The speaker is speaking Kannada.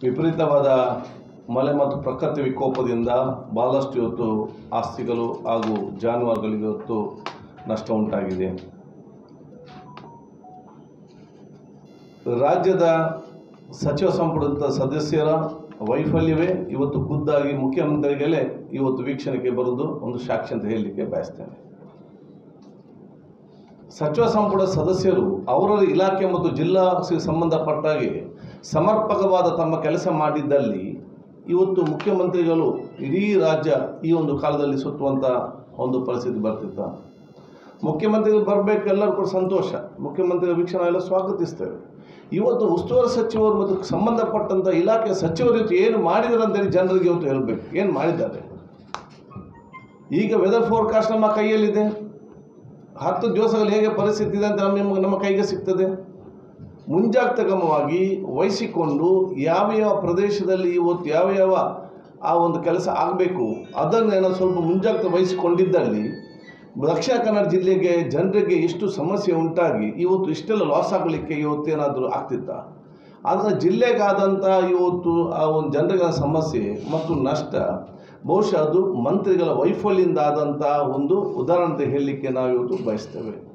ವಿಪರೀತವಾದ ಮಳೆ ಮತ್ತು ಪ್ರಕೃತಿ ವಿಕೋಪದಿಂದ ಭಾಳಷ್ಟು ಇವತ್ತು ಆಸ್ತಿಗಳು ಹಾಗೂ ಜಾನುವಾರುಗಳಿಗೆ ಇವತ್ತು ನಷ್ಟ ಉಂಟಾಗಿದೆ ರಾಜ್ಯದ ಸಚಿವ ಸಂಪುಟದ ಸದಸ್ಯರ ವೈಫಲ್ಯವೇ ಇವತ್ತು ಖುದ್ದಾಗಿ ಮುಖ್ಯಮಂತ್ರಿಗಳೇ ಇವತ್ತು ವೀಕ್ಷಣೆಗೆ ಬರುವುದು ಒಂದು ಸಾಕ್ಷಿ ಅಂತ ಹೇಳಲಿಕ್ಕೆ ಬಯಸ್ತೇನೆ ಸಚಿವ ಸಂಪುಟ ಸದಸ್ಯರು ಅವರವರ ಇಲಾಖೆ ಮತ್ತು ಜಿಲ್ಲಾ ಸಿ- ಸಂಬಂಧಪಟ್ಟಾಗೆ ಸಮರ್ಪಕವಾದ ತಮ್ಮ ಕೆಲಸ ಮಾಡಿದ್ದಲ್ಲಿ ಇವತ್ತು ಮುಖ್ಯಮಂತ್ರಿಗಳು ಇಡೀ ರಾಜ್ಯ ಈ ಒಂದು ಕಾಲದಲ್ಲಿ ಸುತ್ತುವಂಥ ಒಂದು ಪರಿಸ್ಥಿತಿ ಬರ್ತಿತ್ತ ಮುಖ್ಯಮಂತ್ರಿಗಳು ಬರಬೇಕು ಎಲ್ಲರೂ ಕೂಡ ಸಂತೋಷ ಮುಖ್ಯಮಂತ್ರಿಗಳ ವೀಕ್ಷಣೆ ಎಲ್ಲ ಸ್ವಾಗತಿಸ್ತೇವೆ ಇವತ್ತು ಉಸ್ತುವಾರಿ ಸಚಿವರು ಮತ್ತು ಸಂಬಂಧಪಟ್ಟಂಥ ಇಲಾಖೆ ಸಚಿವರು ಇವತ್ತು ಏನು ಮಾಡಿದ್ದಾರೆ ಅಂತೇಳಿ ಜನರಿಗೆ ಇವತ್ತು ಹೇಳಬೇಕು ಏನು ಮಾಡಿದ್ದಾರೆ ಈಗ ವೆದರ್ ಫೋರ್ಕಾಸ್ಟ್ ನಮ್ಮ ಕೈಯಲ್ಲಿದೆ ಹತ್ತು ದಿವಸಗಳು ಹೇಗೆ ಪರಿಸ್ಥಿತಿ ಇದೆ ಅಂತ ನಮ್ಮ ನಮ್ಮ ಕೈಗೆ ಸಿಗ್ತದೆ ಮುಂಜಾಗ್ರತಾ ಕ್ರಮವಾಗಿ ವಹಿಸಿಕೊಂಡು ಯಾವ ಯಾವ ಪ್ರದೇಶದಲ್ಲಿ ಇವತ್ತು ಯಾವ ಯಾವ ಆ ಒಂದು ಕೆಲಸ ಆಗಬೇಕು ಅದನ್ನು ಏನೋ ಸ್ವಲ್ಪ ಮುಂಜಾಗ್ರತೆ ವಹಿಸಿಕೊಂಡಿದ್ದಲ್ಲಿ ದಕ್ಷಿಣ ಕನ್ನಡ ಜಿಲ್ಲೆಗೆ ಜನರಿಗೆ ಎಷ್ಟು ಸಮಸ್ಯೆ ಉಂಟಾಗಿ ಇವತ್ತು ಇಷ್ಟೆಲ್ಲ ಲಾಸ್ ಆಗಲಿಕ್ಕೆ ಇವತ್ತೇನಾದರೂ ಆಗ್ತಿತ್ತ ಆದರೆ ಜಿಲ್ಲೆಗಾದಂಥ ಇವತ್ತು ಆ ಒಂದು ಜನರಿಗೆ ಸಮಸ್ಯೆ ಮತ್ತು ನಷ್ಟ ಬಹುಶಃ ಅದು ಮಂತ್ರಿಗಳ ವೈಫಲ್ಯದಿಂದ ಆದಂಥ ಒಂದು ಉದಾಹರಣೆ ಹೇಳಲಿಕ್ಕೆ ನಾವು ಇವತ್ತು ಬಯಸ್ತೇವೆ